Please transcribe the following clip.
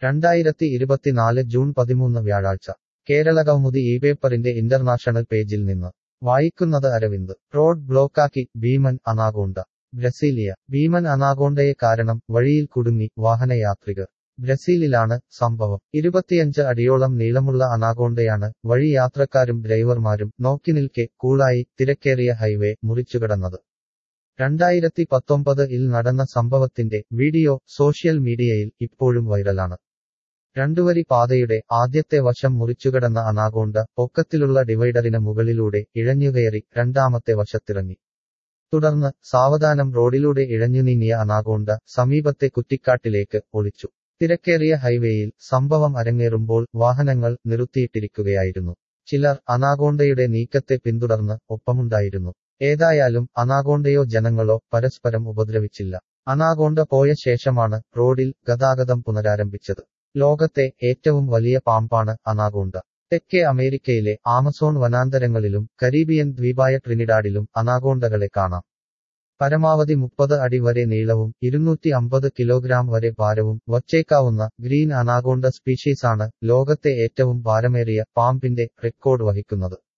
രണ്ടായിരത്തി ഇരുപത്തിനാല് ജൂൺ പതിമൂന്ന് വ്യാഴാഴ്ച കേരളകൗമുദി ഈ പേപ്പറിന്റെ ഇന്റർനാഷണൽ പേജിൽ നിന്ന് വായിക്കുന്നത് അരവിന്ദ് റോഡ് ബ്ലോക്കാക്കി ഭീമൻ അനാഗോണ്ട ബ്രസീലിയ ഭീമൻ അനാഗോണ്ടയെ കാരണം വഴിയിൽ കുടുങ്ങി വാഹനയാത്രികർ ബ്രസീലിലാണ് സംഭവം ഇരുപത്തിയഞ്ച് അടിയോളം നീളമുള്ള അനാഗോണ്ടയാണ് വഴി യാത്രക്കാരും ഡ്രൈവർമാരും നോക്കിനിൽക്കെ കൂളായി തിരക്കേറിയ ഹൈവേ മുറിച്ചുകടന്നത് രണ്ടായിരത്തി പത്തൊമ്പത് ഇൽ നടന്ന സംഭവത്തിന്റെ വീഡിയോ സോഷ്യൽ മീഡിയയിൽ ഇപ്പോഴും വൈറലാണ് രണ്ടുവരി പാതയുടെ ആദ്യത്തെ വശം മുറിച്ചുകടന്ന അനാഗോണ്ട പൊക്കത്തിലുള്ള ഡിവൈഡറിന് മുകളിലൂടെ ഇഴഞ്ഞുകയറി രണ്ടാമത്തെ വശത്തിറങ്ങി തുടർന്ന് സാവധാനം റോഡിലൂടെ ഇഴഞ്ഞുനീങ്ങിയ അനാഗോണ്ട സമീപത്തെ കുറ്റിക്കാട്ടിലേക്ക് ഒളിച്ചു തിരക്കേറിയ ഹൈവേയിൽ സംഭവം അരങ്ങേറുമ്പോൾ വാഹനങ്ങൾ നിർത്തിയിട്ടിരിക്കുകയായിരുന്നു ചിലർ അനാഗോണ്ടയുടെ നീക്കത്തെ പിന്തുടർന്ന് ഒപ്പമുണ്ടായിരുന്നു ഏതായാലും അനാഗോണ്ടയോ ജനങ്ങളോ പരസ്പരം ഉപദ്രവിച്ചില്ല അനാഗോണ്ട പോയ ശേഷമാണ് റോഡിൽ ഗതാഗതം പുനരാരംഭിച്ചത് ലോകത്തെ ഏറ്റവും വലിയ പാമ്പാണ് അനാഗോണ്ട തെക്കേ അമേരിക്കയിലെ ആമസോൺ വനാന്തരങ്ങളിലും കരീബിയൻ ദ്വീപായ ട്രിനിഡാഡിലും അനാഗോണ്ടകളെ കാണാം പരമാവധി മുപ്പത് അടി വരെ നീളവും ഇരുന്നൂറ്റി അമ്പത് കിലോഗ്രാം വരെ ഭാരവും വച്ചേക്കാവുന്ന ഗ്രീൻ അനാഗോണ്ട സ്പീഷീസാണ് ലോകത്തെ ഏറ്റവും ഭാരമേറിയ പാമ്പിന്റെ റെക്കോർഡ് വഹിക്കുന്നത്